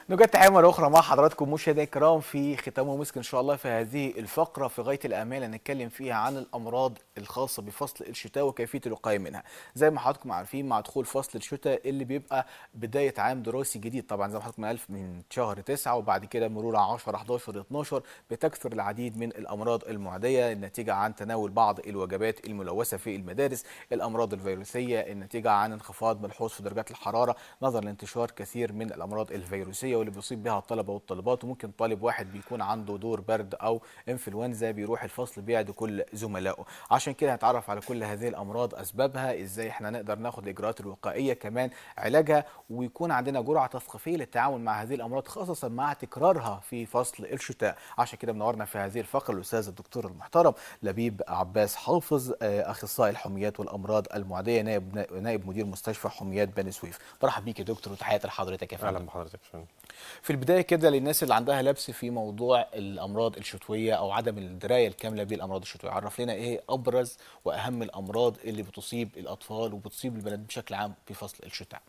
نوجد تحية مرة أخرى مع حضراتكم مشاهدينا الكرام في ختام ومسك إن شاء الله في هذه الفقرة في غاية الأمانة نتكلم فيها عن الأمراض الخاصة بفصل الشتاء وكيفية الوقاية منها. زي ما حضراتكم عارفين مع دخول فصل الشتاء اللي بيبقى بداية عام دراسي جديد طبعا زي ما حضراتكم عارف من شهر 9 وبعد كده مرور 10 11 12 بتكثر العديد من الأمراض المعدية الناتجة عن تناول بعض الوجبات الملوثة في المدارس، الأمراض الفيروسية الناتجة عن انخفاض ملحوظ في درجات الحرارة نظرا لانتشار كثير من الأمراض الفيروسية واللي بيصيب بها الطلبه والطالبات وممكن طالب واحد بيكون عنده دور برد او انفلونزا بيروح الفصل بيعدي كل زملائه عشان كده هنتعرف على كل هذه الامراض اسبابها ازاي احنا نقدر ناخد الاجراءات الوقائيه كمان علاجها ويكون عندنا جرعه تثقيفيه للتعامل مع هذه الامراض خاصه مع تكرارها في فصل الشتاء عشان كده منورنا في هذه الفقره الاستاذ الدكتور المحترم لبيب عباس حافظ اخصائي الحميات والامراض المعديه نائب نائب مدير مستشفى حميات بني سويف برحب بيك يا دكتور وتحياتي لحضرتك يا فندم اهلا بحضرتك فندم في البدايه كده للناس اللي عندها لبس في موضوع الامراض الشتويه او عدم الدرايه الكامله بالامراض الشتويه عرف لنا ايه ابرز واهم الامراض اللي بتصيب الاطفال وبتصيب البنات بشكل عام في فصل الشتاء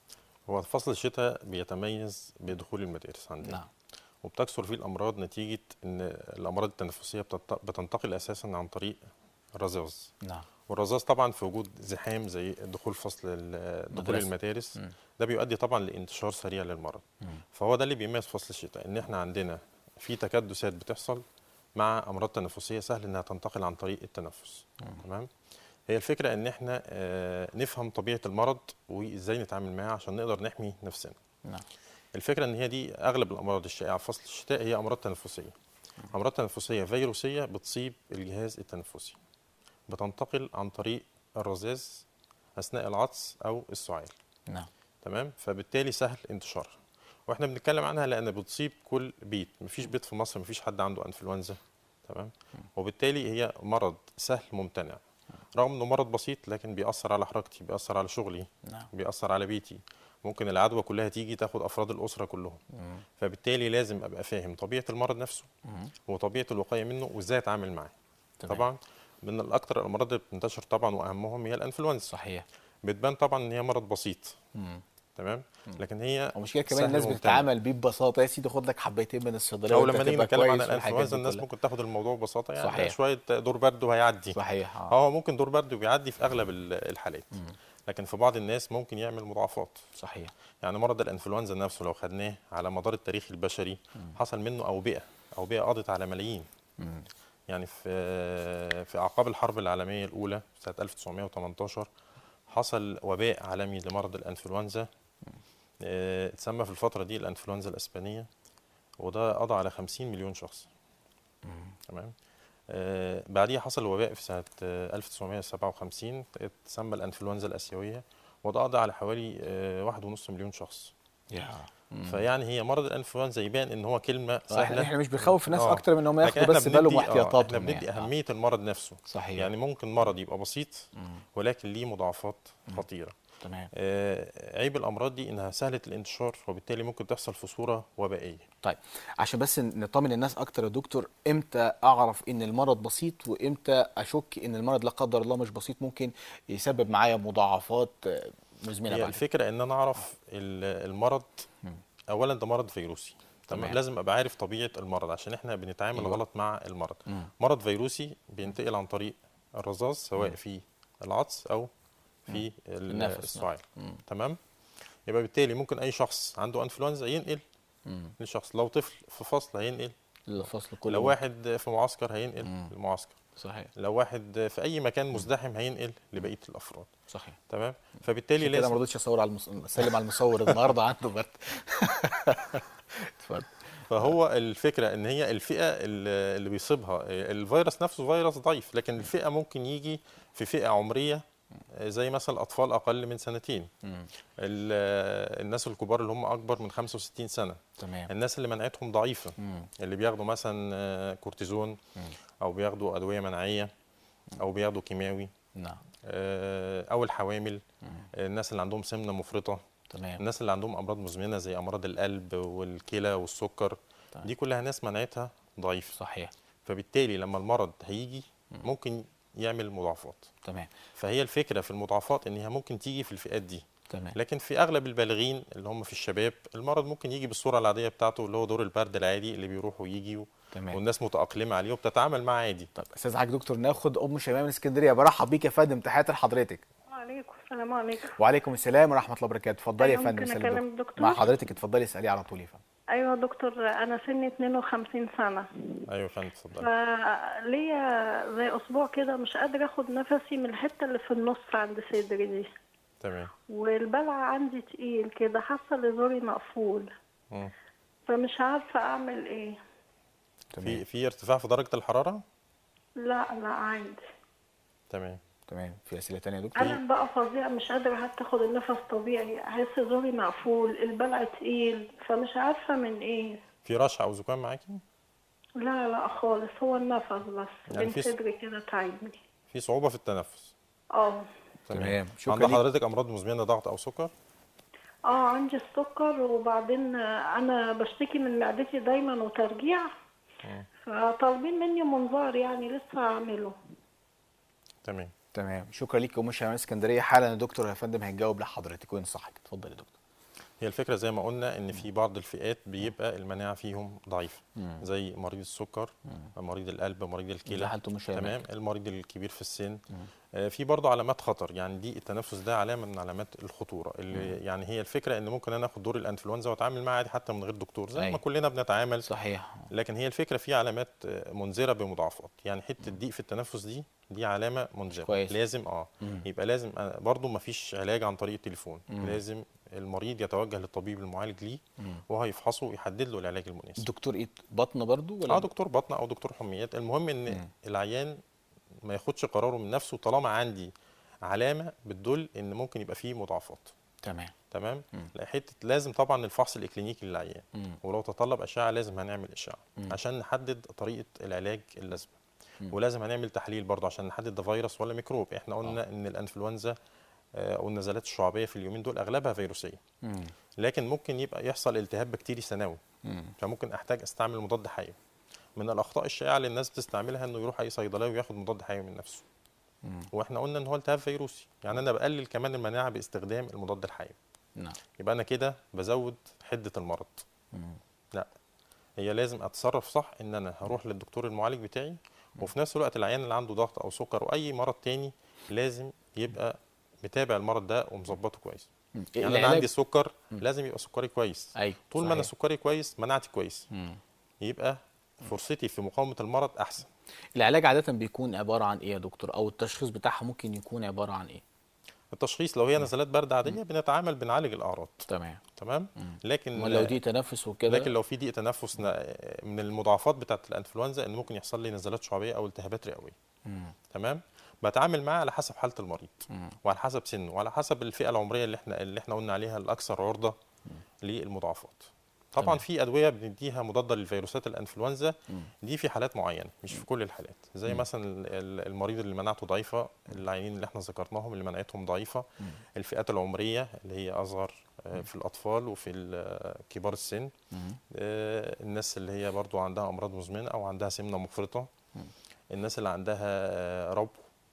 هو فصل الشتاء بيتميز بدخول المدارس عندنا نعم وبتكثر فيه الامراض نتيجه ان الامراض التنفسيه بتت- بتنتقل اساسا عن طريق الرذاذ نعم والرذاذ طبعا في وجود زحام زي دخول فصل ال- دخول مدرسة. المدارس مم. ده بيؤدي طبعا لانتشار سريع للمرض فهو ده اللي بيميز فصل الشتاء ان احنا عندنا في تكدسات بتحصل مع امراض تنفسيه سهل انها تنتقل عن طريق التنفس تمام هي الفكره ان احنا آه، نفهم طبيعه المرض وازاي نتعامل معاه عشان نقدر نحمي نفسنا نعم الفكره ان هي دي اغلب الامراض الشائعه في فصل الشتاء هي امراض تنفسيه امراض تنفسيه فيروسيه بتصيب الجهاز التنفسي بتنتقل عن طريق الرذاذ اثناء العطس او السعال نعم تمام فبالتالي سهل انتشارها واحنا بنتكلم عنها لان بتصيب كل بيت مفيش بيت في مصر مفيش حد عنده انفلونزا تمام وبالتالي هي مرض سهل ممتنع رغم انه مرض بسيط لكن بيأثر على حركتي بيأثر على شغلي نعم بيأثر على بيتي ممكن العدوى كلها تيجي تاخد افراد الاسره كلهم مم. فبالتالي لازم ابقى فاهم طبيعه المرض نفسه مم. وطبيعه الوقايه منه وازاي اتعامل معاه تمام. طبعا من الاكثر الامراض اللي بتنتشر طبعا واهمهم هي الانفلونزا صحيح بتبان طبعا ان هي مرض بسيط مم. تمام لكن هي ومشكله كمان سهل الناس وممتنع. بتتعامل بيه ببساطه يا سيدي خد لك حبيتين من الصيدليه او وأنت لما نيجي تبقى نتكلم عن كويس والحاجات الانفلونزا دي الناس كلها. ممكن تاخد الموضوع ببساطه يعني صحيح. شويه دور برد وهيعدي صحيح آه. اه ممكن دور برد وبيعدي في اغلب ال- الحالات لكن في بعض الناس ممكن يعمل مضاعفات صحيح يعني مرض الانفلونزا نفسه لو خدناه على مدار التاريخ البشري حصل منه اوبئه اوبئه قضت على ملايين مم. يعني في في اعقاب الحرب العالميه الاولى سنه 1918 حصل وباء عالمي لمرض الانفلونزا آه، اتسمى في الفتره دي الانفلونزا الاسبانيه وده قضى على 50 مليون شخص تمام آه، بعديها حصل وباء في سنه آه، 1957 اتسمى الانفلونزا الاسيويه وده قضى على حوالي آه، واحد ونص مليون شخص يا فيعني هي مرض الانفلونزا يبان ان هو كلمه احنا سهله احنا مش بنخوف الناس آه. اكتر من انهم لكن ياخدوا إحنا بس بالهم بندي- آه، واحتياطاتهم احنا بندي يعني. آه. اهميه المرض نفسه صحيح يعني ممكن مرض يبقى بسيط مم. ولكن ليه مضاعفات خطيره تمام آه، عيب الامراض دي انها سهله الانتشار وبالتالي ممكن تحصل في صوره وبائيه طيب عشان بس نطمن الناس اكتر يا دكتور امتى اعرف ان المرض بسيط وامتى اشك ان المرض لا قدر الله مش بسيط ممكن يسبب معايا مضاعفات آه، مزمنه هي بعد الفكره ان انا اعرف ال- المرض اولا ده مرض فيروسي تمام. تمام لازم ابقى عارف طبيعه المرض عشان احنا بنتعامل أيوة. غلط مع المرض مم. مرض فيروسي بينتقل عن طريق الرذاذ سواء في العطس او في ال- النفس، نعم. السعال مم. تمام يبقى بالتالي ممكن اي شخص عنده انفلونزا ينقل مم. لشخص لو طفل في فصل هينقل الفصل كله لو واحد في معسكر هينقل مم. المعسكر صحيح لو واحد في اي مكان مزدحم هينقل لبقيه الافراد صحيح تمام فبالتالي عشان كده ما لازم رضيتش اصور على المص... اسلم على المصور النهارده عنده برد اتفضل فهو الفكره ان هي الفئه اللي اللي بيصيبها الفيروس نفسه فيروس ضعيف لكن الفئه ممكن يجي في فئه عمريه زي مثلا اطفال اقل من سنتين مم. ال- الناس الكبار اللي هم اكبر من 65 سنه تمام الناس اللي مناعتهم ضعيفه مم. اللي بياخدوا مثلا آه، كورتيزون او بياخدوا ادويه مناعيه او بياخدوا كيماوي نعم آه، او الحوامل آه، الناس اللي عندهم سمنه مفرطه تمام الناس اللي عندهم امراض مزمنه زي امراض القلب والكلى والسكر طيب. دي كلها ناس مناعتها ضعيفه صحيح فبالتالي لما المرض هيجي ممكن يعمل مضاعفات تمام فهي الفكره في المضاعفات ان هي ممكن تيجي في الفئات دي تمام لكن في اغلب البالغين اللي هم في الشباب المرض ممكن يجي بالصوره العاديه بتاعته اللي هو دور البرد العادي اللي بيروح ويجي و... تمام والناس متاقلمه عليه وبتتعامل معاه عادي طب استاذ حاج دكتور ناخد ام شيماء من اسكندريه برحب بيك يا فندم تحياتي لحضرتك وعليكم السلام عليكم وعليكم السلام ورحمه الله وبركاته اتفضلي يا أيوة، فندم ممكن سلمي أكلم دكتور. الدكتور؟ مع حضرتك اتفضلي اسالي على طول يا فندم ايوه دكتور انا سني 52 سنه ايوه يا فندم اتفضل فليا زي اسبوع كده مش قادره اخد نفسي من الحته اللي في النص عند صدري دي تمام والبلع عندي تقيل كده حاسه ان زوري مقفول مم. فمش عارفه اعمل ايه تمام في في ارتفاع في درجه الحراره لا لا عادي تمام تمام في اسئله تانية يا دكتور انا بقى فظيع مش قادره حتى اخد النفس طبيعي احس زوري مقفول البلع تقيل فمش عارفه من ايه في رشح او زكام معاكي لا لا خالص هو النفس بس يعني بين في س- صدري كده تعبني في صعوبه في التنفس اه تمام. شكرا عند ليك. حضرتك امراض مزمنه ضغط او سكر اه عندي السكر وبعدين آه، انا بشتكي من معدتي دايما وترجيع فطالبين مني منظار يعني لسه هعمله تمام تمام شكرا ليك يا ام شيماء من اسكندريه حالا الدكتور يا فندم هيجاوب لحضرتك وينصحك اتفضل يا دكتور هي الفكره زي ما قلنا ان في بعض الفئات بيبقى المناعه فيهم ضعيفه زي مريض السكر مريض القلب مريض ده الكلى حالته مش هيمات. تمام المريض الكبير في السن آه، في برضه علامات خطر يعني دي التنفس ده علامه من علامات الخطوره اللي يعني هي الفكره ان ممكن انا اخد دور الانفلونزا واتعامل معاه عادي حتى من غير دكتور زي أيوة. ما كلنا بنتعامل صحيح لكن هي الفكره في علامات آه، منذره بمضاعفات يعني حته ضيق في التنفس دي دي علامه منذره كويس. لازم اه يبقى لازم آه، برضو ما فيش علاج عن طريق التليفون لازم المريض يتوجه للطبيب المعالج ليه وهو هيفحصه ويحدد له العلاج المناسب الدكتور ايه بطن برضو ولا اه دكتور بطن او دكتور حميات المهم ان العيان ما ياخدش قراره من نفسه طالما عندي علامه بتدل ان ممكن يبقى فيه مضاعفات تمام تمام لا حته لازم طبعا الفحص الاكلينيكي للعيان مم. ولو تطلب اشعه لازم هنعمل اشعه عشان نحدد طريقه العلاج اللازمه ولازم هنعمل تحليل برضه عشان نحدد ده فيروس ولا ميكروب احنا قلنا ان الانفلونزا آه، والنزلات الشعبيه في اليومين دول اغلبها فيروسيه مم. لكن ممكن يبقى يحصل التهاب بكتيري ثانوي مم. فممكن احتاج استعمل مضاد حيوي من الاخطاء الشائعه اللي الناس بتستعملها انه يروح اي صيدليه وياخد مضاد حيوي من نفسه واحنا قلنا ان هو التهاب فيروسي يعني انا بقلل كمان المناعه باستخدام المضاد الحيوي نعم يبقى انا كده بزود حده المرض لا هي لازم اتصرف صح ان انا هروح للدكتور المعالج بتاعي وفي نفس الوقت العيان اللي عنده ضغط او سكر واي مرض تاني لازم يبقى متابع المرض ده ومظبطه كويس مم. يعني انا العلاج- عندي سكر لازم يبقى سكري كويس ايوه طول ما انا صحيح. سكري كويس مناعتي كويس مم. يبقى فرصتي في مقاومه المرض احسن العلاج عاده بيكون عباره عن ايه يا دكتور او التشخيص بتاعها ممكن يكون عباره عن ايه التشخيص لو هي نزلات برد عاديه بنتعامل بنعالج الاعراض تمام تمام لكن امال لو دي تنفس وكده لكن لو في ضيق تنفس ن- من المضاعفات بتاعه الانفلونزا ان ممكن يحصل لي نزلات شعبيه او التهابات رئويه مم. تمام بتعامل معاه على حسب حاله المريض مم. وعلى حسب سنه وعلى حسب الفئه العمريه اللي احنا اللي احنا قلنا عليها الاكثر عرضه للمضاعفات طبعا تمام. في ادويه بنديها مضاده للفيروسات الانفلونزا دي في حالات معينه مش في كل الحالات زي مثلا ال- ال- المريض اللي مناعته ضعيفه العيانين اللي احنا ذكرناهم اللي مناعتهم ضعيفه الفئات العمريه اللي هي اصغر آه، في الاطفال وفي ال- آه، كبار السن آه، الناس اللي هي برضو عندها امراض مزمنه او عندها سمنه مفرطه الناس اللي عندها آه، ربو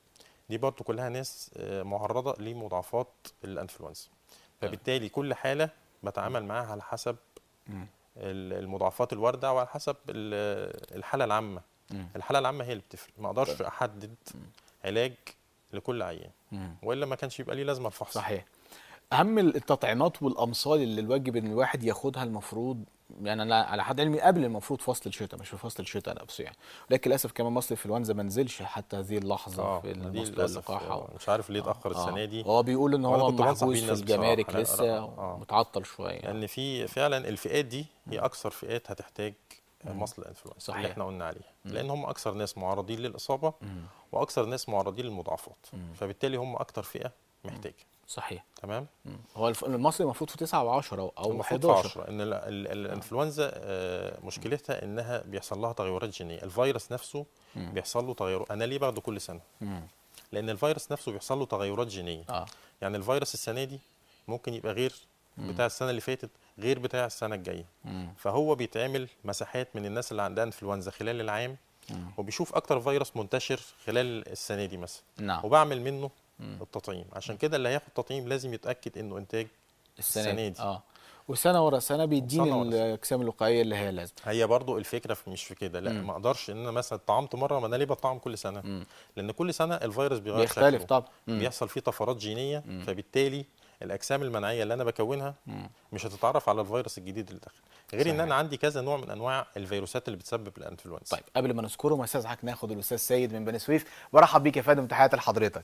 دي برضو كلها ناس آه، معرضه لمضاعفات الانفلونزا فبالتالي كل حاله بتعامل معاها على حسب مم. ال- المضاعفات الوارده وعلى حسب ال- الحاله العامه مم. الحاله العامه هي اللي بتفرق ما اقدرش احدد علاج لكل عيان مم. والا ما كانش يبقى ليه لازمه الفحص صحيح اهم التطعيمات والامصال اللي الواجب ان الواحد ياخدها المفروض يعني انا على حد علمي قبل المفروض فصل الشتاء مش في فصل الشتاء نفسه يعني لكن للاسف كمان مصر الانفلونزا ما نزلش حتى هذه اللحظه اه في دي المصل للاسف واللقاح آه، مش عارف ليه اتاخر السنه دي هو بيقول ان وأنا هو كنت بنصح محجوز بيه في الناس الجمارك بصراحة. لا، لسه لا، آه. متعطل شويه يعني. لان في فعلا الفئات دي هي اكثر فئات هتحتاج مصل الانفلونزا صحيح. اللي احنا قلنا عليها لان هم اكثر ناس معرضين للاصابه واكثر ناس معرضين للمضاعفات فبالتالي هم اكثر فئه محتاجه صحيح تمام مم. هو الف- المصري المفروض في 9 و10 او المفروض في 11 10 ان ال- ال- الانفلونزا آه، مشكلتها انها بيحصل لها تغيرات جينيه الفيروس نفسه بيحصل له تغيرات انا ليه باخده كل سنه مم. لان الفيروس نفسه بيحصل له تغيرات جينيه اه يعني الفيروس السنه دي ممكن يبقى غير بتاع السنه اللي فاتت غير بتاع السنه الجايه مم. فهو بيتعمل مساحات من الناس اللي عندها انفلونزا خلال العام وبيشوف اكتر فيروس منتشر خلال السنه دي مثلا نعم وبعمل منه التطعيم عشان كده اللي هياخد تطعيم لازم يتاكد انه انتاج السنه, السنة دي. اه وسنه ورا سنه بيديني سنة ورا سنة. الاجسام الوقائيه اللي هي لازم هي برضو الفكره في مش في كده لا ما اقدرش ان انا مثلا طعمت مره ما انا ليه بطعم كل سنه لان كل سنه الفيروس بيغير بيختلف شكله. طبعا. مم. بيحصل فيه طفرات جينيه فبالتالي الاجسام المناعيه اللي انا بكونها مش هتتعرف على الفيروس الجديد اللي داخل غير ان صحيح. انا عندي كذا نوع من انواع الفيروسات اللي بتسبب الانفلونزا طيب قبل ما نذكرهم استاذ حضرتك ناخد الاستاذ سيد من بني سويف برحب بيك يا فندم تحياتي لحضرتك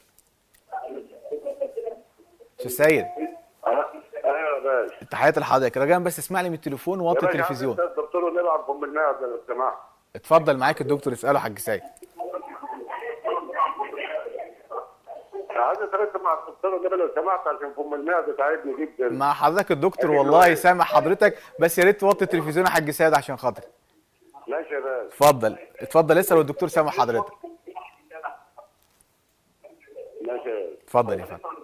استاذ سيد ايوه يا باشا تحياتي لحضرتك رجاء بس اسمع لي من التليفون يا ووطي باشا التلفزيون عايز الدكتور ونلعب ام المعده لو سمحت اتفضل معاك الدكتور اساله حاج سيد عايز اتركب مع الدكتور ونبقى لو سمحت عشان ام المعده تعبني جدا مع حضرتك الدكتور أيوة. والله سامع حضرتك بس يا ريت توطي التلفزيون يا حاج سيد عشان خاطري ماشي يا باشا اتفضل اتفضل اسال والدكتور سامع حضرتك ماشي يا باشا اتفضل يا فندم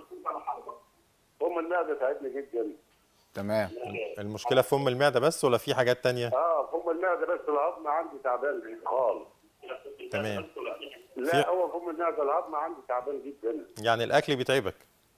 ام المعده تعبني جدا تمام المشكله في ام المعده بس ولا في حاجات تانية اه ام المعده بس الهضم عندي تعبان خالص تمام لا هو ام المعده الهضم عندي تعبان جدا يعني الاكل بيتعبك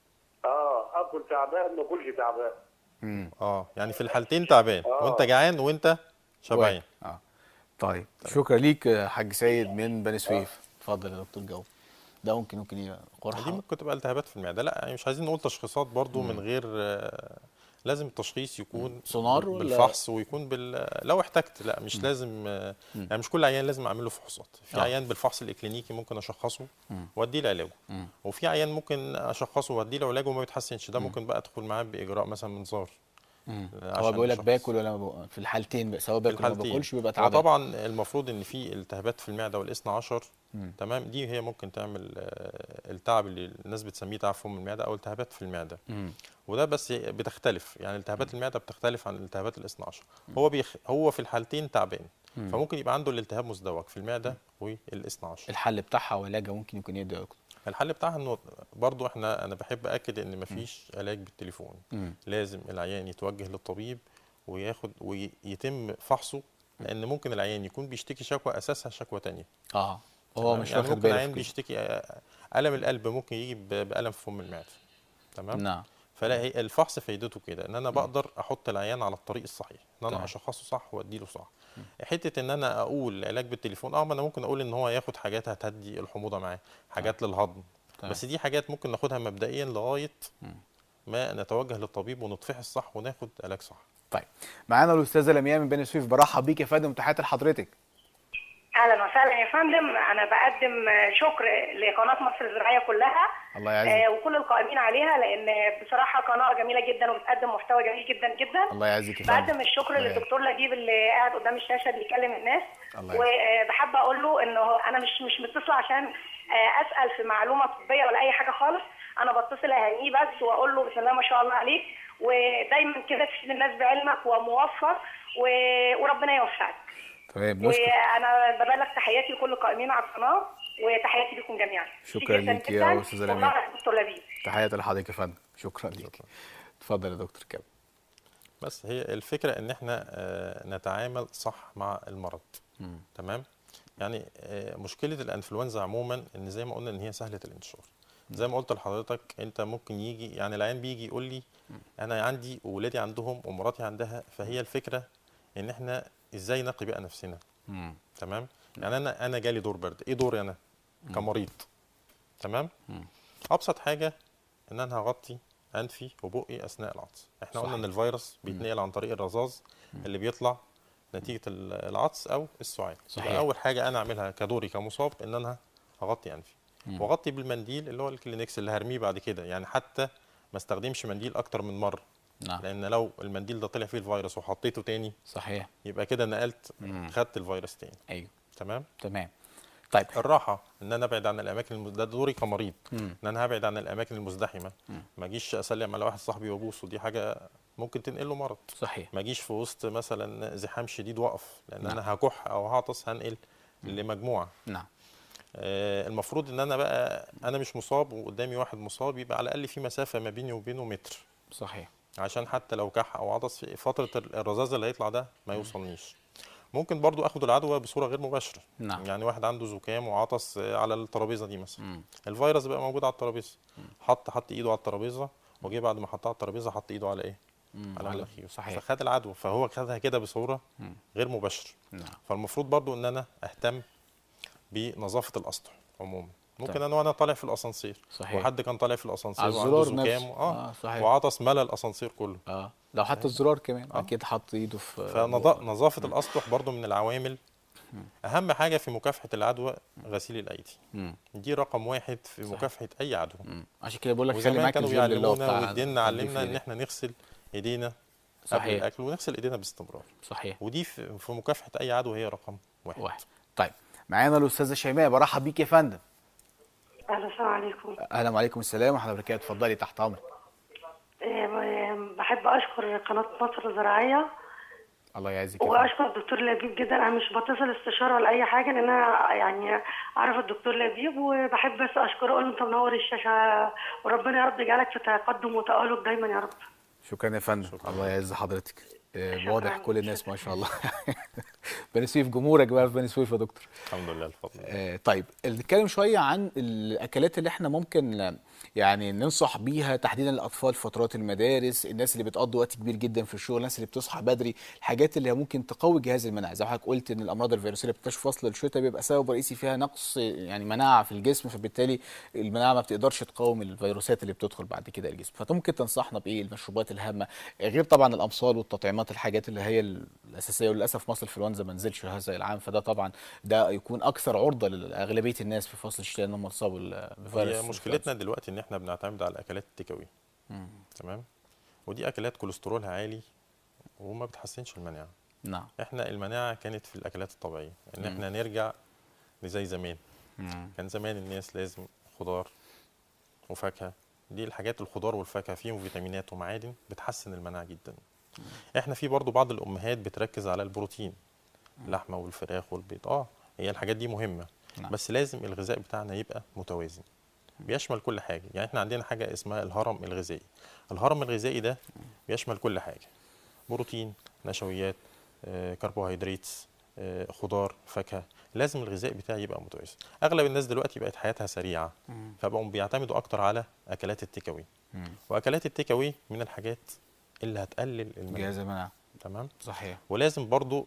اه اكل تعبان ما اكلش تعبان اه يعني في الحالتين تعبان آه. وانت جعان وانت شبعان اه طيب شكرا ليك يا حاج سيد من بني سويف اتفضل يا دكتور جو ده ممكن ممكن يبقى دي قرحه ممكن تبقى التهابات في المعده لا يعني مش عايزين نقول تشخيصات برضو من غير آه، لازم التشخيص يكون سونار بال- ولا- بالفحص ويكون بال لو احتجت لا مش لازم آه، يعني مش كل عيان لازم اعمل له فحوصات في آه. عيان بالفحص الاكلينيكي ممكن اشخصه وادي له علاجه وفي عيان ممكن اشخصه وادي له علاجه وما بيتحسنش ده ممكن بقى ادخل معاه باجراء مثلا منظار هو عشان بيقول لك نشخص. باكل ولا ما بق- في الحالتين بقى، سواء باكل ولا ما الحالتين. باكلش بيبقى تعبان وطبعا المفروض ان في التهابات في المعده والاثنى عشر تمام دي هي ممكن تعمل آه، التعب اللي الناس بتسميه تعب فم المعده او التهابات في المعده وده بس بتختلف يعني التهابات المعده بتختلف عن التهابات الاثنى عشر هو بيخ... هو في الحالتين تعبان فممكن يبقى عنده الالتهاب مزدوج في المعده والاثنى عشر الحل بتاعها وعلاجها ممكن يكون ايه يا دكتور الحل بتاعها انه برضو احنا انا بحب اكد ان مفيش علاج بالتليفون مم. لازم العيان يتوجه للطبيب وياخد ويتم فحصه لان ممكن العيان يكون بيشتكي شكوى اساسها شكوى تانية اه هو تمام؟ مش يعني واخد ممكن باله عيان في كده. بيشتكي آه، الم القلب ممكن يجي ب- بالم في فم المعده تمام نعم فلا هي الفحص فايدته كده ان انا بقدر احط العيان على الطريق الصحيح ان تمام. انا اشخصه صح واديله صح حته ان انا اقول علاج بالتليفون اه ما انا ممكن اقول ان هو ياخد حاجات هتهدي الحموضه معاه حاجات للهضم تمام. بس دي حاجات ممكن ناخدها مبدئيا لغايه ما نتوجه للطبيب ونتفحص صح وناخد علاج صح طيب معانا الاستاذه لمياء من بني سويف برحب بيك يا فندم تحياتي لحضرتك اهلا وسهلا يا فندم انا بقدم شكر لقناه مصر الزراعيه كلها الله يعزك. آه، وكل القائمين عليها لان بصراحه قناه جميله جدا وبتقدم محتوى جميل جدا جدا الله يعزك يا فندم بقدم الشكر الله يعزك. للدكتور لجيب اللي قاعد قدام الشاشه بيكلم الناس الله يعزك. وبحب اقول له انه انا مش مش متصله عشان آه، اسال في معلومه طبيه ولا اي حاجه خالص انا بتصل اهنيه بس واقول له بسم الله ما شاء الله عليك ودايما كده تفيد الناس بعلمك وموفق و- وربنا يوفقك تمام نشكر وانا ببلغ تحياتي لكل القائمين على القناه وتحياتي لكم جميعا شكرا جداً ليك يا جداً. أستاذة والله لمياء. يا دكتور لبيب تحياتي لحضرتك يا فندم شكرا ليك اتفضل يا دكتور كامل بس هي الفكره ان احنا آه، نتعامل صح مع المرض تمام يعني آه، مشكله الانفلونزا عموما ان زي ما قلنا ان هي سهله الانتشار زي ما قلت لحضرتك انت ممكن يجي يعني العيان بيجي يقول لي انا عندي وولادي عندهم ومراتي عندها فهي الفكره ان احنا ازاي نقي بقى نفسنا مم. تمام يعني انا انا جالي دور برد ايه دوري انا كمريض تمام ابسط حاجه ان انا هغطي انفي وبقي اثناء العطس احنا قلنا ان الفيروس بيتنقل عن طريق الرذاذ اللي بيطلع نتيجه ال- العطس او السعال صحيح. يبقى اول حاجه انا اعملها كدوري كمصاب ان انا هغطي انفي واغطي بالمنديل اللي هو الكلينكس اللي هرميه بعد كده يعني حتى ما استخدمش منديل اكتر من مره نعم لان لو المنديل ده طلع فيه الفيروس وحطيته تاني صحيح يبقى كده نقلت خدت الفيروس تاني ايوه تمام تمام طيب الراحه ان انا ابعد عن الاماكن المز... ده دوري كمريض ان انا هبعد عن الاماكن المزدحمه ما اجيش اسلم على واحد صاحبي وابوسه دي حاجه ممكن تنقل له مرض صحيح ما اجيش في وسط مثلا زحام شديد واقف لان نعم. انا هكح او هعطس هنقل لمجموعه نعم آه المفروض ان انا بقى انا مش مصاب وقدامي واحد مصاب يبقى على الاقل في مسافه ما بيني وبينه متر صحيح عشان حتى لو كح او عطس في فتره الرذاذ اللي هيطلع ده ما يوصلنيش ممكن برضو اخد العدوى بصوره غير مباشره نعم. يعني واحد عنده زكام وعطس آه، على الترابيزه دي مثلا مم. الفيروس بقى موجود على الترابيزه حط حط ايده على الترابيزه وجه بعد ما حطها على الترابيزه حط ايده على ايه مم. على على- مناخيره صحيح فخد العدوى فهو خدها كده بصوره غير مباشره نعم فالمفروض برضو ان انا اهتم بنظافه الاسطح عموما ممكن طيب. انا وانا طالع في الاسانسير صحيح. وحد كان طالع في الاسانسير على وعنده الزرار زكام نفسه. اه, آه، صحيح. وعطس ملى الاسانسير كله اه لو حتى الزرار كمان آه. اكيد حط ايده في فنظافه الاسطح برضو من العوامل اهم حاجه في مكافحه العدوى غسيل الايدي مم. دي رقم واحد في صحيح. مكافحه اي عدوى مم. عشان كده بقول لك خلي وزمان معاك كانوا الجل اللي هو بيعلمونا بتاع والدين علمنا التنظيف ان ده. احنا نغسل ايدينا قبل صحيح الاكل ونغسل ايدينا باستمرار صحيح ودي في في مكافحه اي عدوى هي رقم واحد, واحد طيب معانا الاستاذه شيماء برحب بيك يا فندم اهلا السلام عليكم اهلا وعليكم السلام ورحمه الله وبركاته اتفضلي تحت امرك إيه، بحب اشكر قناه مصر الزراعيه الله يعزك يا فندم. واشكر الدكتور لبيب جدا انا مش بتصل استشاره ولا اي حاجه لان انا يعني اعرف الدكتور لبيب وبحب بس اشكره اقول له انت منور الشاشه وربنا يا رب يجعلك في تقدم وتالق دايما يا رب شكرا يا فندم الله يعز حضرتك آه، شكراً. واضح كل الناس ما شاء الله بني سويف جمهورك بقى في بني سويف يا دكتور الحمد لله الفضل آه، طيب نتكلم شويه عن الاكلات اللي احنا ممكن آه، يعني ننصح بيها تحديدا الاطفال في فترات المدارس الناس اللي بتقضي وقت كبير جدا في الشغل الناس اللي بتصحى بدري الحاجات اللي ممكن تقوي جهاز المناعه زي ما حضرتك قلت ان الامراض الفيروسيه اللي بتكتشف فصل الشتاء بيبقى سبب رئيسي فيها نقص يعني مناعه في الجسم فبالتالي المناعه ما بتقدرش تقاوم الفيروسات اللي بتدخل بعد كده الجسم فممكن تنصحنا بايه المشروبات الهامه غير طبعا الامصال والتطعيمات الحاجات اللي هي الاساسيه وللاسف مصر الانفلونزا ما نزلش هذا العام فده طبعا ده يكون اكثر عرضه لاغلبيه الناس في فصل الشتاء انهم يصابوا ال- بفيروس هي مشكلتنا دلوقتي ان احنا بنعتمد على الاكلات التيك أواي. تمام ودي اكلات كوليسترولها عالي وما بتحسنش المناعه نعم احنا المناعه كانت في الاكلات الطبيعيه ان احنا نرجع لزي زمان كان زمان الناس لازم خضار وفاكهه دي الحاجات الخضار والفاكهه فيهم فيتامينات ومعادن بتحسن المناعه جدا احنا في برضو بعض الامهات بتركز على البروتين اللحمه والفراخ والبيض اه هي الحاجات دي مهمه نعم. بس لازم الغذاء بتاعنا يبقى متوازن بيشمل كل حاجه يعني احنا عندنا حاجه اسمها الهرم الغذائي الهرم الغذائي ده بيشمل كل حاجه بروتين نشويات آه، كربوهيدرات آه، خضار فاكهه لازم الغذاء بتاعي يبقى متوازن اغلب الناس دلوقتي بقت حياتها سريعه فبقوا بيعتمدوا اكتر على اكلات التيك أواي. واكلات التيك أواي من الحاجات اللي هتقلل المناعه جهاز المناعه تمام صحيح ولازم برضو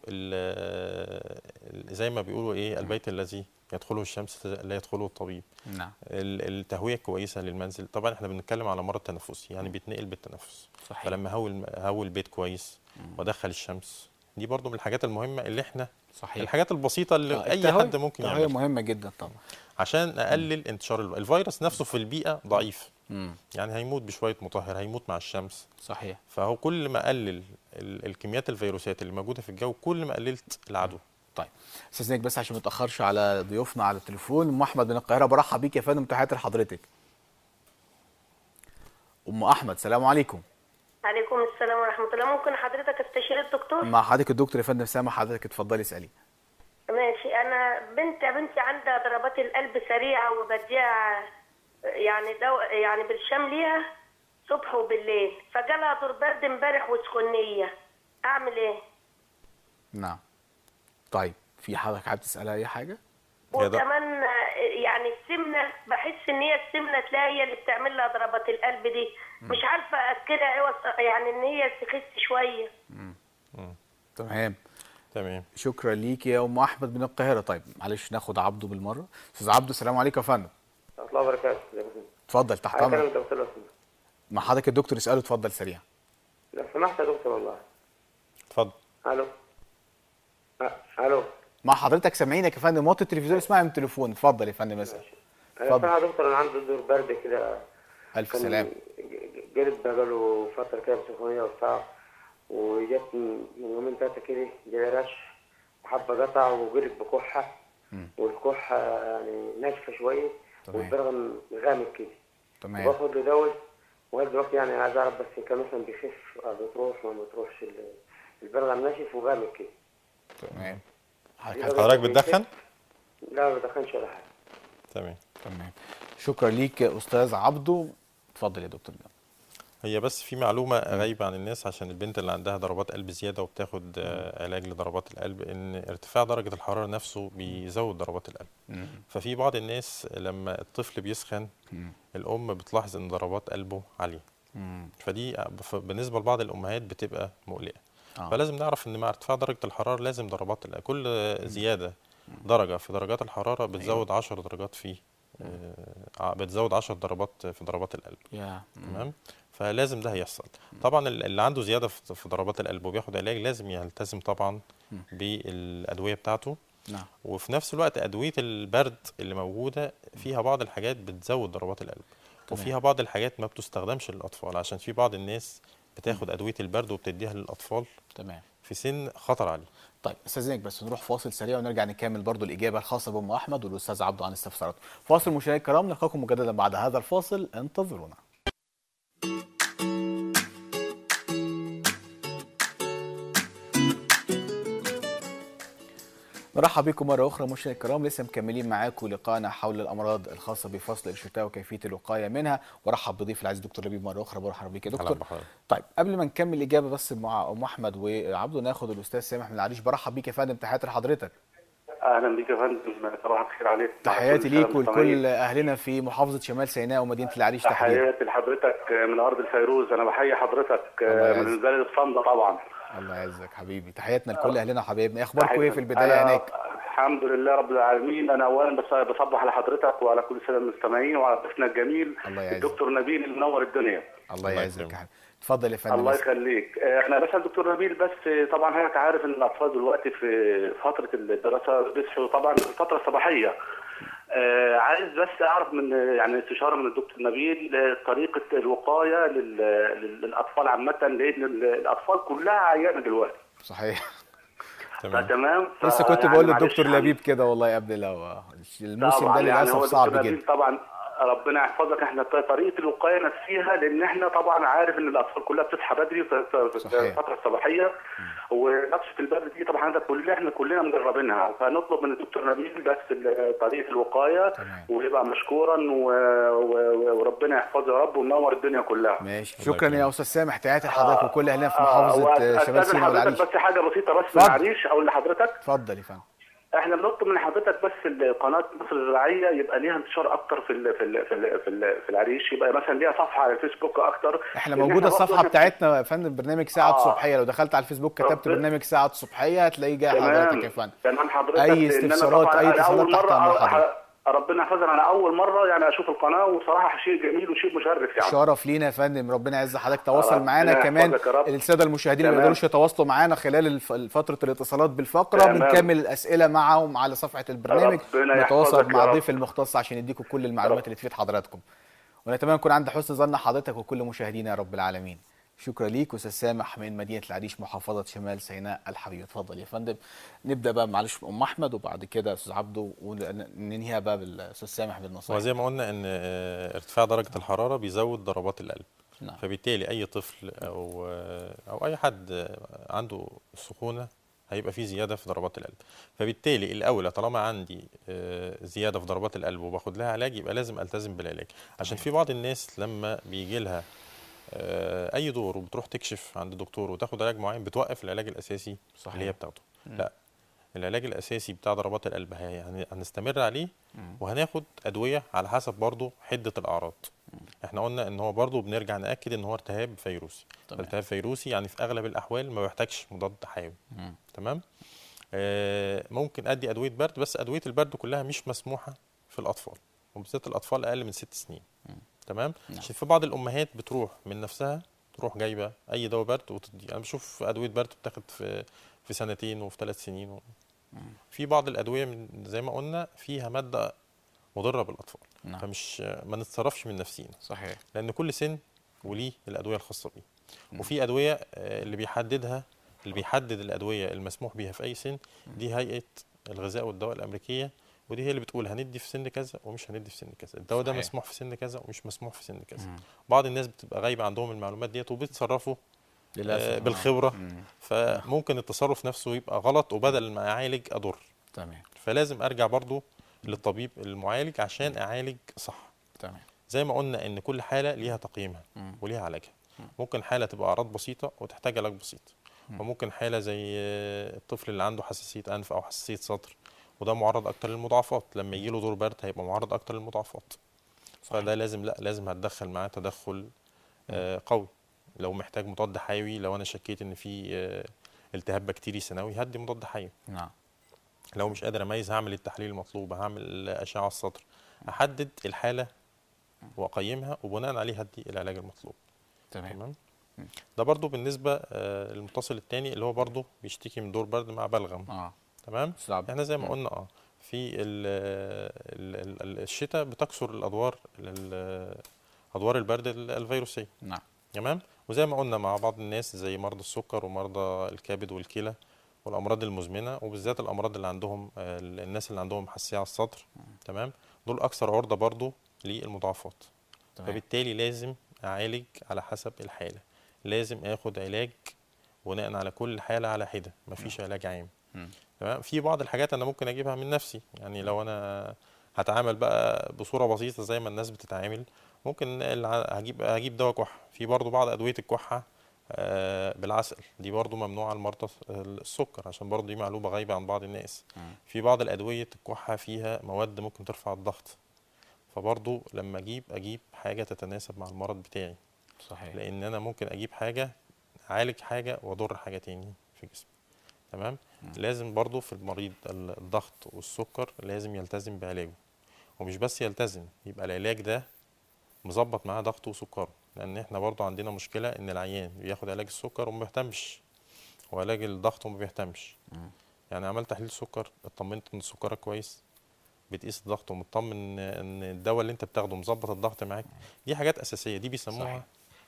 ال- ال- زي ما بيقولوا ايه البيت الذي يدخله الشمس لا يدخله الطبيب نعم ال- التهويه كويسه للمنزل طبعا احنا بنتكلم على مرض تنفسي يعني بيتنقل بالتنفس صحيح فلما هول هول البيت كويس وادخل الشمس دي برضو من الحاجات المهمه اللي احنا صحيح الحاجات البسيطه اللي آه، اي التهوية- حد ممكن التهوية يعملها مهمه جدا طبعا عشان اقلل انتشار الف- الفيروس نفسه في البيئه ضعيف مم. يعني هيموت بشويه مطهر هيموت مع الشمس صحيح فهو كل ما قلل ال- الكميات الفيروسات اللي موجوده في الجو كل ما قللت العدوى طيب استاذ نيك بس عشان ما نتاخرش على ضيوفنا على التليفون ام احمد من القاهره برحب بيك يا فندم تحياتي لحضرتك ام احمد سلام عليكم عليكم السلام ورحمة الله ممكن حضرتك استشير الدكتور؟ مع حضرتك الدكتور يا فندم سامع حضرتك اتفضلي اسالي ماشي أنا بنت بنتي عندها ضربات القلب سريعة وبديها يعني دو يعني بالشام ليها صبح وبالليل فجالها دور برد امبارح وسخونية أعمل إيه؟ نعم طيب في حضرتك حابب تسالها اي حاجه يا ده- وكمان آه، يعني السمنة بحس إن هي السمنة تلاقي هي اللي بتعمل لها ضربات القلب دي مش عارفة أذكرها إيه وص- يعني إن هي تخس شوية تمام تمام شكرا ليك يا ام احمد من القاهره طيب معلش ناخد عبده بالمره استاذ عبده السلام عليكم يا فندم ورحمة الله وبركاته اتفضل تحت عايز اكلم امرك الدكتور لو سمحت مع حضرتك الدكتور اساله اتفضل سريع لو سمحت يا دكتور والله اتفضل الو أ- الو مع حضرتك سامعينك يا فندم وطي التلفزيون اسمعي من التليفون اتفضل يا فندم اسال انا اتفضل. سامع يا دكتور انا عندي دور برد كده الف كان سلام ج- جلد بقاله فترة كده بسخونية وبتاع وجت من من يومين تلاتة كده جالي رش وحبة قطع وجلد بكحة والكحة يعني ناشفة شوية تمام. والبرغم غامق كده تمام وباخد له دواء ولغاية دلوقتي يعني عايز أعرف بس كان مثلا بيخف أو بتروح ما بتروحش ال- البرغم ناشف وغامق كده تمام حضرتك بتدخن لا ما بدخنش ولا حاجة تمام تمام شكرا ليك يا استاذ عبده اتفضل يا دكتور هي بس في معلومه غايبه عن الناس عشان البنت اللي عندها ضربات قلب زياده وبتاخد آه، علاج لضربات القلب ان ارتفاع درجه الحراره نفسه بيزود ضربات القلب مم. ففي بعض الناس لما الطفل بيسخن مم. الام بتلاحظ ان ضربات قلبه عاليه مم. فدي ف- بالنسبه لبعض الامهات بتبقى مقلقه آه. فلازم نعرف ان مع ارتفاع درجه الحراره لازم ضربات القلب كل زياده درجه في درجات الحراره بتزود 10 درجات في آه، بتزود 10 ضربات في ضربات القلب يا تمام فلازم ده هيحصل طبعا ال- اللي عنده زياده في في ضربات القلب وبياخد علاج لازم يلتزم طبعا بالادويه بتاعته نعم وفي نفس الوقت ادويه البرد اللي موجوده فيها بعض الحاجات بتزود ضربات القلب وفيها بعض الحاجات ما بتستخدمش للاطفال عشان في بعض الناس بتاخد ادويه البرد وبتديها للاطفال تمام في سن خطر عليه طيب استاذنك بس نروح فاصل سريع ونرجع نكمل برضو الاجابه الخاصه بام احمد والاستاذ عبده عن استفساراته فاصل مشاهدينا الكرام نلقاكم مجددا بعد هذا الفاصل انتظرونا نرحب بكم مرة أخرى مشاهدينا الكرام لسه مكملين معاكم لقاءنا حول الأمراض الخاصة بفصل الشتاء وكيفية الوقاية منها ورحب بضيف العزيز دكتور لبيب مرة أخرى برحب بيك يا أهلا دكتور بحضرتك. طيب قبل ما نكمل الإجابة بس مع أم أحمد وعبده ناخد الأستاذ سامح من العريش برحب بيك يا فندم تحياتي لحضرتك اهلا بك يا فندم صباح الخير عليك تحياتي كل ليك سنة ولكل وانتم اهلنا في محافظه شمال سيناء ومدينه العريش تحديدا تحياتي لحضرتك من ارض الفيروز انا بحيي حضرتك الله يعزك. من بلد الصمده طبعا الله يعزك حبيبي تحياتنا لكل اهلنا وحبايبنا إيه اخباركم ايه في تحياتي. البدايه أنا هناك الحمد لله رب العالمين انا اولا بس بصبح على حضرتك وعلى كل سنه المستمعين وعلى ضيفنا الجميل الله يعزك. الدكتور نبيل اللي منور الدنيا الله الله يعزك يكرمك. يا حبيبي اتفضل يا فندم الله بس. يخليك آه، انا بسال دكتور نبيل بس آه، طبعا حضرتك عارف ان الاطفال دلوقتي في فتره الدراسه بيصحوا طبعا في الفتره الصباحيه آه، عايز بس اعرف من يعني استشاره من الدكتور نبيل آه، طريقه الوقايه لل- لل- للاطفال عامه لان ال- الاطفال كلها عيانه دلوقتي صحيح تمام فتمام لسه كنت فيعني بقول معلش للدكتور يعني- لبيب كده والله قبل لو الموسم طبعا ده يعني للاسف هو صعب الدكتور نبيل جدا طبعا ربنا يحفظك احنا طريقه الوقايه نفسها لان احنا طبعا عارف ان الاطفال كلها بتصحى بدري في في صحيح. الفتره الصباحيه ونقصه البرد دي طبعا ده كلنا احنا كلنا مجربينها فنطلب من الدكتور نبيل بس ال- طريقه الوقايه تمام. ويبقى مشكورا و... و... وربنا يحفظه يا رب ونور الدنيا كلها ماشي الله شكرا يا يكرمك. استاذ سامح تحياتي لحضرتك وكل اهلنا في آه، محافظه وأستاذن شمال سيناء حضرتك والعريش بس حاجه بسيطه بس اتفضل. معلش اقول لحضرتك اتفضل يا فندم احنا بنطلب من حضرتك بس قناه مصر الزراعيه يبقى ليها انتشار اكتر في ال في ال في ال في, ال في العريش يبقى مثلا ليها صفحه على الفيسبوك اكتر احنا لأن موجوده برضه الصفحه إحنا- بتاعتنا يا فندم برنامج ساعه آه. الصبحيه لو دخلت على الفيسبوك كتبت ربنا- برنامج ساعه الصبحيه هتلاقيه جاي حضرتك يا فندم تمام حضرتك أي لأن أنا استفسارات، طبعاً أي أنا اتصالات أول تحت مرة أمر أ- حضرتك. ربنا يحفظنا انا اول مره يعني اشوف القناه وصراحه شيء جميل وشيء مشرف يعني شرف لينا يا فندم ربنا يعز حضرتك تواصل ربنا معانا كمان يحفظك يا رب. الساده المشاهدين اللي ما تمام. يقدروش يتواصلوا معانا خلال الف- فتره الاتصالات بالفقره تمام. بنكمل الاسئله معهم على صفحه البرنامج ربنا نتواصل يحفظك مع يا رب. الضيف المختص عشان يديكم كل المعلومات رب. اللي تفيد حضراتكم ونتمنى نكون عند حسن ظن حضرتك وكل مشاهدينا يا رب العالمين شكرا ليك استاذ سامح من مدينه العريش محافظه شمال سيناء الحبيبه اتفضل يا فندم نبدا بقى معلش ام احمد وبعد كده استاذ عبده وننهيها بقى بالاستاذ سامح بالنصائح وزي ما قلنا ان آه، ارتفاع درجه الحراره بيزود ضربات القلب نعم. فبالتالي اي طفل او آه، او اي حد آه، عنده سخونه هيبقى فيه زياده في ضربات القلب فبالتالي الاولى طالما عندي آه، زياده في ضربات القلب وباخد لها علاج يبقى لازم التزم بالعلاج عشان في بعض الناس لما بيجي لها آه، اي دور وبتروح تكشف عند دكتور وتاخد علاج معين بتوقف العلاج الاساسي صحيح. اللي هي بتاخده لا العلاج الاساسي بتاع ضربات القلب هي- هن- هنستمر عليه وهناخد ادويه على حسب برضه حده الاعراض احنا قلنا ان هو برضه بنرجع ناكد ان هو التهاب فيروسي تمام. التهاب فيروسي يعني في اغلب الاحوال ما بيحتاجش مضاد حيوي تمام آه ممكن ادي ادويه برد بس ادويه البرد كلها مش مسموحه في الاطفال وبالذات الاطفال اقل من ست سنين تمام عشان في بعض الامهات بتروح من نفسها تروح جايبه اي دواء برد وتدي انا بشوف ادويه برد بتاخد في في سنتين وفي ثلاث سنين و... في بعض الادويه من زي ما قلنا فيها ماده مضره بالاطفال نعم. فمش ما نتصرفش من نفسينا صحيح لان كل سن وليه الادويه الخاصه بيه وفي ادويه آه، اللي بيحددها اللي بيحدد الادويه المسموح بيها في اي سن دي هيئه الغذاء والدواء الامريكيه ودي هي اللي بتقول هندي في سن كذا ومش هندي في سن كذا الدواء ده صحيح. مسموح في سن كذا ومش مسموح في سن كذا بعض الناس بتبقى غايبه عندهم المعلومات ديت وبيتصرفوا للاسف آه، آه. بالخبره مم. فممكن التصرف نفسه يبقى غلط وبدل ما اعالج اضر تمام فلازم ارجع برضو للطبيب المعالج عشان اعالج صح تمام زي ما قلنا ان كل حاله ليها تقييمها مم. وليها علاجها ممكن حاله تبقى اعراض بسيطه وتحتاج علاج بسيط وممكن حاله زي آه، الطفل اللي عنده حساسيه انف او حساسيه صدر وده معرض اكتر للمضاعفات لما يجي له دور برد هيبقى معرض اكتر للمضاعفات فده لازم لا لازم هتدخل معاه تدخل آه، قوي لو محتاج مضاد حيوي لو انا شكيت ان في آه، التهاب بكتيري ثانوي هدي مضاد حيوي نعم لو مش قادر اميز هعمل التحليل المطلوب هعمل اشعه السطر احدد الحاله واقيمها وبناء عليه هدي العلاج المطلوب تمام تمام ده برضو بالنسبه آه، للمتصل الثاني اللي هو برضو بيشتكي من دور برد مع بلغم اه تمام صعب احنا زي ما مم. قلنا اه في ال- ال- ال- الشتاء بتكثر الادوار ال- ادوار البرد ال- الفيروسيه نعم تمام وزي ما قلنا مع بعض الناس زي مرضى السكر ومرضى الكبد والكلى والامراض المزمنه وبالذات الامراض اللي عندهم آه، الناس اللي عندهم حساسيه على الصدر تمام دول اكثر عرضه برضو للمضاعفات تمام فبالتالي لازم اعالج على حسب الحاله لازم اخد علاج بناء على كل حاله على حده مفيش علاج عام مم. تمام في بعض الحاجات انا ممكن اجيبها من نفسي يعني لو انا هتعامل بقى بصوره بسيطه زي ما الناس بتتعامل ممكن الع- هجيب هجيب دواء كحه في برضو بعض ادويه الكحه آه، بالعسل دي برضو ممنوعه لمرضى السكر عشان برضو دي معلومه غايبه عن بعض الناس مم. في بعض الادويه الكحه فيها مواد ممكن ترفع الضغط فبرضو لما اجيب اجيب حاجه تتناسب مع المرض بتاعي صحيح لان انا ممكن اجيب حاجه اعالج حاجه واضر حاجه تاني في جسمي تمام لازم برضو في المريض ال- الضغط والسكر لازم يلتزم بعلاجه ومش بس يلتزم يبقى العلاج ده مظبط معاه ضغطه وسكره لان احنا برضو عندنا مشكله ان العيان بياخد علاج السكر وما بيهتمش وعلاج الضغط وما بيهتمش يعني عملت تحليل سكر اطمنت ان سكرك كويس بتقيس الضغط ومطمن ان إن الدواء اللي انت بتاخده مظبط الضغط معاك دي حاجات اساسيه دي بيسموها صحيح.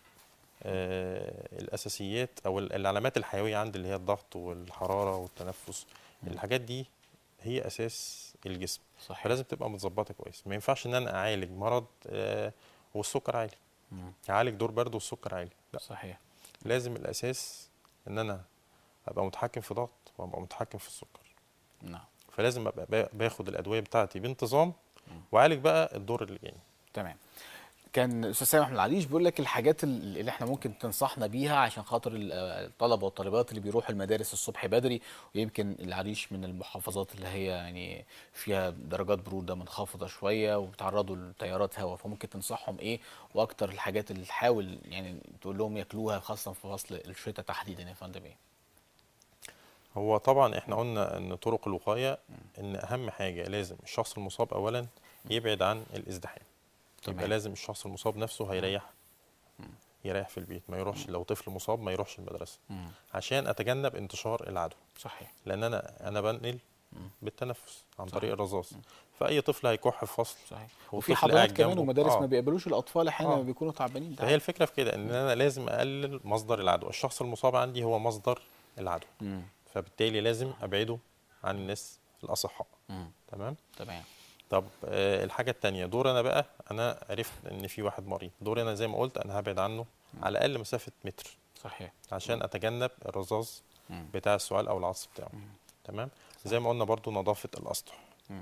آه الاساسيات او ال- العلامات الحيويه عندي اللي هي الضغط والحراره والتنفس الحاجات دي هي اساس الجسم صحيح فلازم تبقى متظبطه كويس ما ينفعش ان انا اعالج مرض آه والسكر عالي مم. اعالج دور برد والسكر عالي لا صحيح لازم الاساس ان انا ابقى متحكم في ضغط وابقى متحكم في السكر نعم فلازم ابقى با- باخد الادويه بتاعتي بانتظام واعالج بقى الدور اللي جاي تمام كان استاذ سامح من العريش بيقول لك الحاجات ال- اللي احنا ممكن تنصحنا بيها عشان خاطر ال- الطلبه والطالبات اللي بيروحوا المدارس الصبح بدري ويمكن العريش من المحافظات اللي هي يعني فيها درجات بروده منخفضه شويه وبيتعرضوا لتيارات هواء فممكن تنصحهم ايه واكتر الحاجات اللي تحاول يعني تقول لهم ياكلوها خاصه في فصل الشتاء تحديدا يا فندم ايه؟ هو طبعا احنا قلنا ان طرق الوقايه ان اهم حاجه لازم الشخص المصاب اولا يبعد عن الازدحام يبقى تمام. لازم الشخص المصاب نفسه هيريح يريح في البيت ما يروحش لو طفل مصاب ما يروحش المدرسه مم. عشان اتجنب انتشار العدوى صحيح لان انا انا بنقل بالتنفس عن صحيح. طريق الرذاذ فاي طفل هيكح في فصل صحيح هو وفي الطفل حضانات قاعد كمان جنبه. ومدارس آه. ما بيقبلوش الاطفال احيانا آه. لما بيكونوا تعبانين ده فهي الفكره في كده ان انا لازم اقلل مصدر العدوى الشخص المصاب عندي هو مصدر العدوى مم. فبالتالي لازم ابعده عن الناس الاصحاء مم. تمام تمام طب آه الحاجه التانية دور انا بقى انا عرفت ان في واحد مريض دور انا زي ما قلت انا هبعد عنه على الاقل مسافه متر صحيح عشان اتجنب الرذاذ مم. بتاع السؤال او العطس بتاعه تمام زي ما قلنا برضو نظافه الاسطح مم.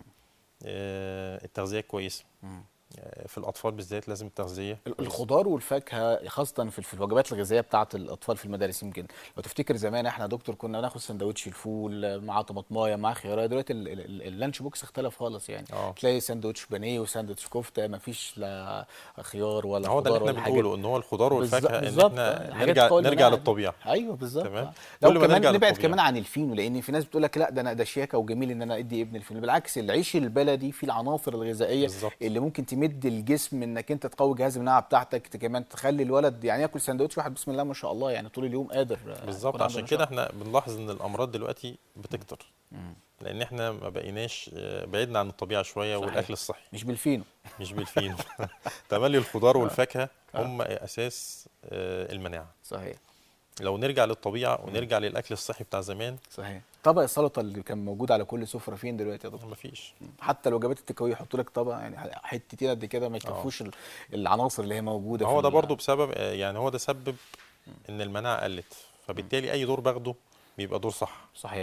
آه التغذيه كويسه مم. آه في الاطفال بالذات لازم التغذيه ال- كويسة. الخضار والفاكهه خاصه في في الوجبات الغذائيه بتاعه الاطفال في المدارس يمكن لو تفتكر زمان احنا يا دكتور كنا ناخد سندوتش الفول مع طماطمايه مع خيارات دلوقتي ال- ال- ال- اللانش بوكس اختلف خالص يعني اه. تلاقي سندوتش بانيه وساندوتش كفته ما فيش لا خيار ولا هو ده خضار اللي احنا ولا حاجات بنقوله ان هو الخضار والفاكهه ان بالظبط، احنا الحاجات نرجع قوي نرجع المناعة دي. للطبيعه ايوه بالظبط تمام. آه. كل لو ما كمان نرجع نبعد للطبيعة. كمان عن الفينو لان في ناس بتقول لك لا ده انا ده شياكه وجميل ان انا ادي ابني الفينو بالعكس العيش البلدي فيه العناصر الغذائيه بالظبط. اللي ممكن تمد الجسم انك انت تقوي جهاز المناعه بتاعتك ت- كمان تخلي الولد يعني ياكل سندوتش واحد بسم الله ما شاء الله يعني طول اليوم قادر آه، بالظبط يكون عنده عشان نشاط. كده احنا بنلاحظ ان الامراض دلوقتي بتكتر لان احنا ما بقيناش آه، بعدنا عن الطبيعه شويه صحيح. والاكل الصحي مش بالفينو مش بالفينو تملي الخضار والفاكهه هم اساس آه، المناعه صحيح لو نرجع للطبيعه ونرجع للاكل الصحي بتاع زمان صحيح طبق السلطه اللي كان موجود على كل سفره فين دلوقتي يا دكتور مفيش حتى الوجبات التكويه يحطوا لك طبق يعني حتتين قد كده ما يكفوش ال- العناصر اللي هي موجوده هو في ده ال- برضو بسبب آه، يعني هو ده سبب ان المناعه قلت فبالتالي اي دور باخده بيبقى دور صح صحيح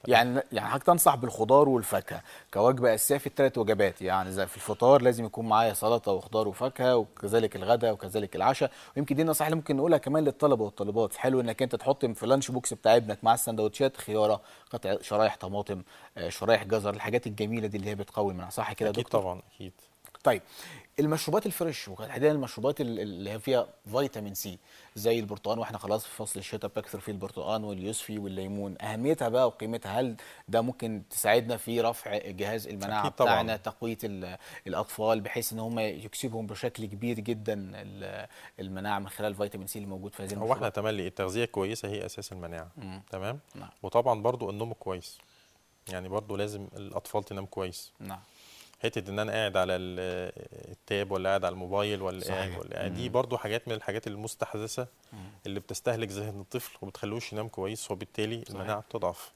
يعني يعني حضرتك تنصح بالخضار والفاكهه كوجبه اساسيه في الثلاث وجبات يعني زي في الفطار لازم يكون معايا سلطه وخضار وفاكهه وكذلك الغداء وكذلك العشاء ويمكن دي النصائح اللي ممكن نقولها كمان للطلبه والطالبات حلو انك انت تحط في اللانش بوكس بتاع ابنك مع السندوتشات خياره قطع شرايح طماطم آه، شرايح جزر الحاجات الجميله دي اللي هي بتقوي المناعه صح كده يا اكيد دكتور طبعا اكيد طيب المشروبات الفريش وتحديدا المشروبات ال- اللي هي فيها فيتامين سي زي البرتقال واحنا خلاص في فصل الشتاء بكثر فيه البرتقال واليوسفي والليمون اهميتها بقى وقيمتها هل ده ممكن تساعدنا في رفع جهاز المناعه أكيد طبعاً. بتاعنا تقويه ال- الاطفال بحيث ان هم يكسبهم بشكل كبير جدا ال- المناعه من خلال الفيتامين سي اللي موجود في هذه هو احنا المشروبات تملي التغذيه الكويسه هي اساس المناعه مم. تمام نعم. وطبعا برضو النوم كويس يعني برضو لازم الاطفال تنام كويس نعم حته ان انا قاعد على ال- التاب ولا قاعد على الموبايل ولا صحيح. قاعد ولا قاعد دي برضو حاجات من الحاجات المستحدثه اللي بتستهلك ذهن الطفل وبتخلوش ينام كويس وبالتالي المناعه بتضعف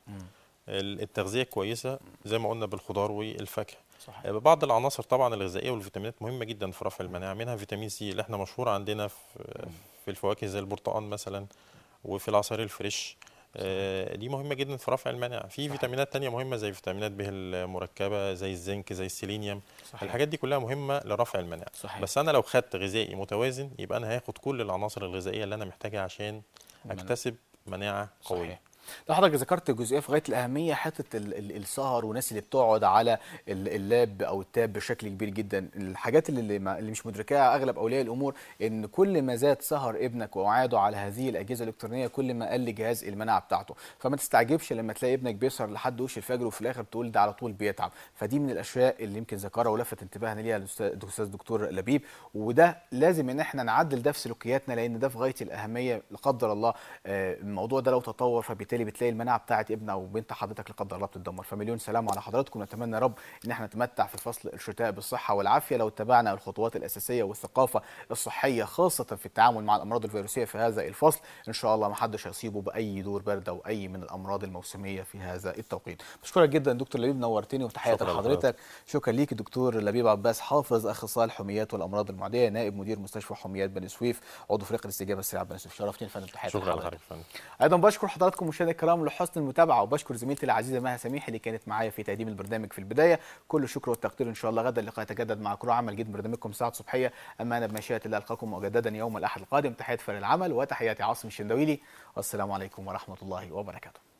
ال- التغذيه كويسه زي ما قلنا بالخضار والفاكهه صحيح آه، بعض العناصر طبعا الغذائيه والفيتامينات مهمه جدا في رفع المناعه منها فيتامين سي اللي احنا مشهور عندنا في في الفواكه زي البرتقال مثلا وفي العصائر الفريش آه، دي مهمه جدا في رفع المناعه في فيتامينات تانية مهمه زي فيتامينات به المركبه زي الزنك زي السيلينيوم صحيح. الحاجات دي كلها مهمه لرفع المناعه صحيح. بس انا لو خدت غذائي متوازن يبقى انا هاخد كل العناصر الغذائيه اللي انا محتاجها عشان المناعة. اكتسب مناعه قويه صحيح. لو حضرتك ذكرت جزئيه في غايه الاهميه حته ال- ال- السهر والناس اللي بتقعد على ال- اللاب او التاب بشكل كبير جدا الحاجات اللي اللي, ما اللي مش مدركاها اغلب اولياء الامور ان كل ما زاد سهر ابنك وقعاده على هذه الاجهزه الالكترونيه كل ما قل جهاز المناعه بتاعته فما تستعجبش لما تلاقي ابنك بيسهر لحد وش الفجر وفي الاخر تقول ده على طول بيتعب فدي من الاشياء اللي يمكن ذكرها ولفت انتباهنا ليها الاستاذ الأستاذ دكتور لبيب وده لازم ان احنا نعدل ده في سلوكياتنا لان ده في غايه الاهميه لا قدر الله آه، الموضوع ده لو تطور فبالتالي بتلاقي المناعه بتاعت ابن او بنت حضرتك لا قدر الله بتتدمر فمليون سلام على حضراتكم نتمنى يا رب ان احنا نتمتع في فصل الشتاء بالصحه والعافيه لو اتبعنا الخطوات الاساسيه والثقافه الصحيه خاصه في التعامل مع الامراض الفيروسيه في هذا الفصل ان شاء الله ما حدش هيصيبه باي دور برد او اي من الامراض الموسميه في هذا التوقيت بشكرك جدا دكتور لبيب نورتني وتحياتي شكراً لحضرتك شكرا ليك دكتور لبيب عباس حافظ اخصائي الحميات والامراض المعديه نائب مدير مستشفى حميات بني سويف عضو فريق الاستجابه السريعه بني سويف شرفتني يا فندم تحياتي شكرا لحضرتك. لحضرتك يا فندم ايضا بشكر حضراتكم مشاهدينا الكرام لحسن المتابعه وبشكر زميلتي العزيزه مها سميح اللي كانت معايا في تقديم البرنامج في البدايه كل الشكر والتقدير ان شاء الله غدا اللقاء يتجدد مع كرة عمل جديد من برنامجكم ساعه صبحيه اما انا بمشيئه الله القاكم مجددا يوم الاحد القادم تحيات فريق العمل وتحياتي عاصم الشندويلي والسلام عليكم ورحمه الله وبركاته